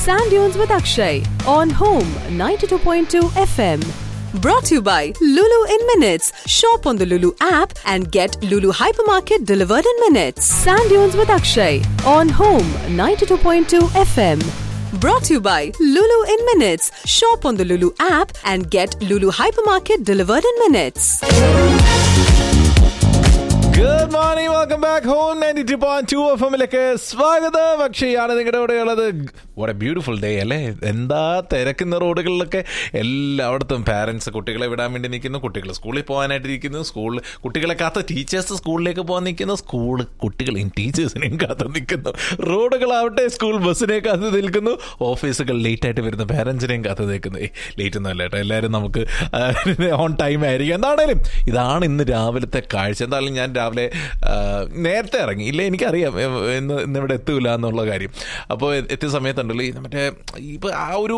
Sand Dunes with Akshay on Home 92.2 FM. Brought to you by Lulu in Minutes. Shop on the Lulu app and get Lulu Hypermarket delivered in minutes. Sand Dunes with Akshay on Home 92.2 FM. Brought to you by Lulu in Minutes. Shop on the Lulu app and get Lulu Hypermarket delivered in minutes. Good morning welcome back home ninety two point two F എമ്മിലേക്ക് സ്വാഗതം അക്ഷയാണ് നിങ്ങളുടെ കൂടെ ഉള്ളത് what A beautiful day അല്ലേ എന്താ തിരക്കുന്ന റോഡുകളിലൊക്കെ എല്ലായിടത്തും parents കുട്ടികളെ വിടാൻ വേണ്ടി നിൽക്കുന്നു കുട്ടികൾ സ്കൂളിൽ പോകാനായിട്ട് ഇരിക്കുന്നു സ്കൂളിൽ കുട്ടികളെ കാത്ത് ടീച്ചേഴ്സ് സ്കൂളിലേക്ക് പോകാൻ നിൽക്കുന്നു സ്കൂൾ കുട്ടികളെയും ടീച്ചേഴ്സിനെയും കാത്ത് നിൽക്കുന്നു റോഡുകളാവട്ടെ സ്കൂൾ ബസ്സിനെ കാത്ത് നിൽക്കുന്നു ഓഫീസുകൾ ലേറ്റ് ആയിട്ട് വരുന്ന പാരൻസിനെയും കാത്ത് നിൽക്കുന്നു ലേറ്റ് ഒന്നും അല്ല കേട്ടോ എല്ലാവരും നമുക്ക് ഓൺ ടൈം ആയിരിക്കും എന്താണേലും ഇതാണ് ഇന്ന് രാവിലത്തെ കാഴ്ച എന്തായാലും ഞാൻ രാവിലെ ആ, നേരത്തെ ഇറങ്ങി ഇല്ല എനിക്കറിയാം എ, ഇന്ന് ഇന്ന് ഇവിടെ എത്തൂല എന്നുള്ള കാര്യം അപ്പോൾ എത്തിയ സമയത്തുണ്ടല്ലോ ഈ മറ്റേ ഇപ്പോൾ ആ ഒരു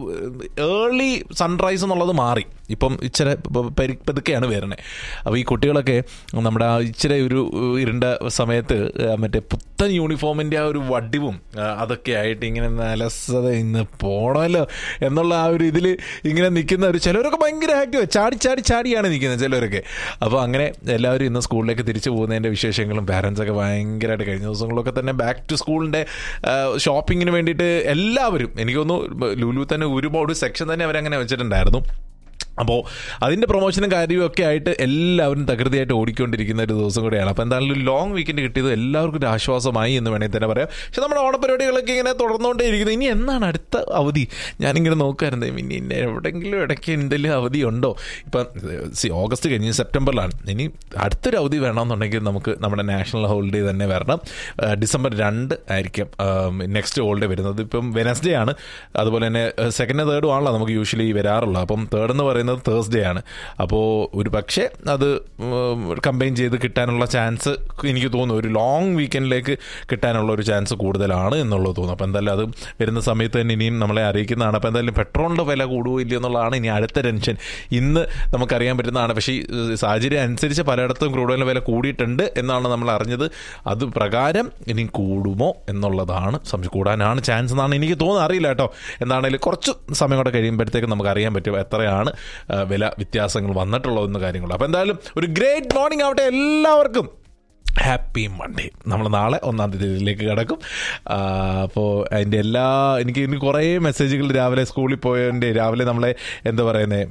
ഏർലി സൺറൈസ് എന്നുള്ളത് മാറി ഇപ്പം ഇച്ചിരി പ- പരി- പതുക്കെയാണ് വരുന്നത് അപ്പോൾ ഈ കുട്ടികളൊക്കെ നമ്മുടെ ആ ഇച്ചിരി ഒരു ഇരുണ്ട സമയത്ത് ആ, മറ്റേ പുത്തൻ യൂണിഫോമിൻ്റെ ആ ഒരു വടിവും ആ, അതൊക്കെ ആയിട്ട് ഇങ്ങനെ നലസത ഇന്ന് പോണമല്ലോ എന്നുള്ള ആ ഒരു ഇതിൽ ഇങ്ങനെ നിൽക്കുന്ന ഒരു ചിലവരൊക്കെ ഭയങ്കര ആക്റ്റീവ് ചാടി ചാടി ചാടിയാണ് നിൽക്കുന്നത് ചിലവരൊക്കെ അപ്പോൾ അങ്ങനെ എല്ലാവരും ഇന്ന് സ്കൂളിലേക്ക് തിരിച്ചു പോകുന്നതിൻ്റെ വിശേഷങ്ങളും പാരൻസൊക്കെ ഭയങ്കരമായിട്ട് കഴിഞ്ഞ ദിവസങ്ങളൊക്കെ തന്നെ ബാക്ക് ടു സ്കൂളിൻ്റെ ഷോപ്പിങ്ങിന് വേണ്ടിയിട്ട് എല്ലാവരും എനിക്ക് തോന്നുന്നു ലുലു തന്നെ ഒരുപാട് സെക്ഷൻ തന്നെ അവരങ്ങനെ വെച്ചിട്ടുണ്ടായിരുന്നു അപ്പോൾ അതിൻ്റെ പ്രൊമോഷനും കാര്യവും ഒക്കെ ആയിട്ട് എല്ലാവരും തകൃതിയായിട്ട് ഓടിക്കൊണ്ടിരിക്കുന്ന ഒരു ദിവസം കൂടെയാണ് അപ്പോൾ എന്തായാലും ഒരു ലോങ് വീക്കെൻഡ് കിട്ടിയത് എല്ലാവർക്കും ഒരു ആശ്വാസമായി എന്ന് വേണമെങ്കിൽ തന്നെ പറയാം പക്ഷെ നമ്മുടെ ഓണപരിപാടികളൊക്കെ ഇങ്ങനെ തുടർന്നുകൊണ്ടേ ഇരിക്കുന്നത് ഇനി എന്നാണ് അടുത്ത അവധി ഞാനിങ്ങനെ നോക്കാറുണ്ട് ഇനി ഇന്ന എവിടെയെങ്കിലും ഇടയ്ക്ക് എന്തെങ്കിലും അവധി ഉണ്ടോ ഇപ്പം സി ഓഗസ്റ്റ് കഴിഞ്ഞ് സെപ്റ്റംബറിലാണ് ഇനി അടുത്തൊരു അവധി വേണമെന്നുണ്ടെങ്കിൽ നമുക്ക് നമ്മുടെ നാഷണൽ ഹോളിഡേ തന്നെ വരണം ആ, ഡിസംബർ രണ്ട് ആയിരിക്കും നെക്സ്റ്റ് ഹോളിഡേ വരുന്നത് ഇപ്പം വെനസ്ഡേ ആണ് അതുപോലെ തന്നെ സെക്കൻഡ് തേർഡും ആണല്ലോ നമുക്ക് യൂഷ്വലി വരാറുള്ളത് അപ്പം തേർഡ് എന്ന് പറയുന്നത് തേഴ്സ്ഡേ ആണ് അപ്പോൾ ഒരു പക്ഷേ അത് കമ്പൈൻ ചെയ്ത് കിട്ടാനുള്ള ചാൻസ് എനിക്ക് തോന്നുന്നു ഒരു ലോങ് വീക്കെൻഡിലേക്ക് കിട്ടാനുള്ള ഒരു ചാൻസ് കൂടുതലാണ് എന്നുള്ളത് തോന്നുന്നു അപ്പോൾ എന്തായാലും അത് വരുന്ന സമയത്ത് തന്നെ ഇനിയും നമ്മളെ അറിയിക്കുന്നതാണ് അപ്പോൾ എന്തായാലും പെട്രോളിൻ്റെ വില കൂടുമോ ഇല്ലയോ എന്നുള്ളതാണ് ഇനി അടുത്ത ടെൻഷൻ ഇന്ന് നമുക്കറിയാൻ പറ്റുന്നതാണ് പക്ഷേ ഈ സാഹചര്യം അനുസരിച്ച് പലയിടത്തും ക്രൂഡ് ഓയിലിൻ്റെ വില കൂടിയിട്ടുണ്ട് എന്നാണ് നമ്മൾ അറിഞ്ഞത് അത് പ്രകാരം ഇനി കൂടുമോ എന്നുള്ളതാണ് സംശയം കൂടാനാണ് ചാൻസ് എന്നാണ് എനിക്ക് തോന്നുന്നത് അറിയില്ല കേട്ടോ എന്താണെങ്കിലും കുറച്ച് സമയം കൂടെ കഴിയുമ്പോഴത്തേക്ക് നമുക്ക് അറിയാൻ പറ്റും എത്രയാണ് ആ, വില വ്യത്യാസങ്ങൾ വന്നിട്ടുള്ളതെന്ന് കാര്യങ്ങൾ അപ്പോൾ എന്തായാലും ഒരു ഗ്രേറ്റ് മോർണിംഗ് ആവട്ടെ എല്ലാവർക്കും ഹാപ്പി മൺഡേ നമ്മൾ നാളെ ഒന്നാം തീയതിയിലേക്ക് കിടക്കും അപ്പോൾ അതിൻ്റെ എല്ലാ എനിക്ക് ഇനി കുറേ മെസ്സേജുകൾ രാവിലെ സ്കൂളിൽ പോയതിൻ്റെ രാവിലെ നമ്മളെ എന്താ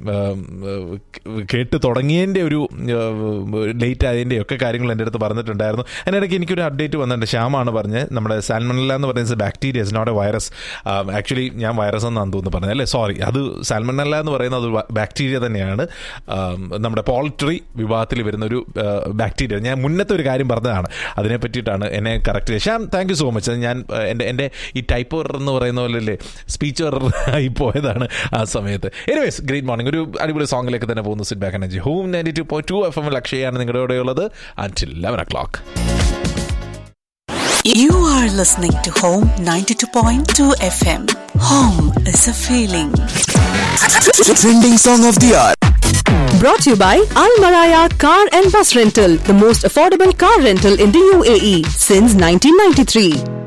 പറയുന്നത് കേട്ട് തുടങ്ങിയതിൻ്റെ ഒരു ലേറ്റ് ആയതിൻ്റെ ഒക്കെ കാര്യങ്ങൾ എൻ്റെ അടുത്ത് പറഞ്ഞിട്ടുണ്ടായിരുന്നു അതിനിടയ്ക്ക് എനിക്കൊരു അപ്ഡേറ്റ് വന്നിട്ടുണ്ട് ശ്യാമാണ് പറഞ്ഞത് നമ്മുടെ സാൽമണല്ല എന്ന് പറയുന്നത് bacteria is not a virus actually ഞാൻ വൈറസ് എന്നാണ് തോന്നുന്നു പറഞ്ഞത് അല്ലേ സോറി അത് സാൽമണല്ല എന്ന് പറയുന്നത് ഒരു ബാക്ടീരിയ തന്നെയാണ് ആം, നമ്മുടെ പോൾട്രി വിഭാഗത്തിൽ വരുന്ന ഒരു ബാക്ടീരിയ ഞാൻ മുന്നത്തെ ഒരു കാര്യം പറഞ്ഞതാണ് അതിനെ പറ്റിയിട്ടാണ് എന്നെ കറക്റ്റ് ചെയ്തത് Shyam thank you so much ഞാൻ ആ, എൻ്റെ എൻ്റെ ഈ ടൈപ്പ് എറർ എന്ന് പറയുന്ന പോലെ അല്ലേ സ്പീച്ച് എറർ ആയി പോയതാണ് ആ സമയത്ത് എനിവേസ് ഗ്രേറ്റ് മോർണിംഗ് ഒരു അടിപൊളി സോങ്ങിലേക്ക് തന്നെ പോകുന്നു sit back energy home ninety two point two F M ലക്ഷ്യയാണ് നിങ്ങളുടെ കൂടെ ഉള്ളത് until eleven o'clock You are listening to Home 92.2 FM. Home is a feeling. Trending song of the hour. Brought to you by Al Maraya Car and Bus Rental, the most affordable car rental in the UAE since 1993.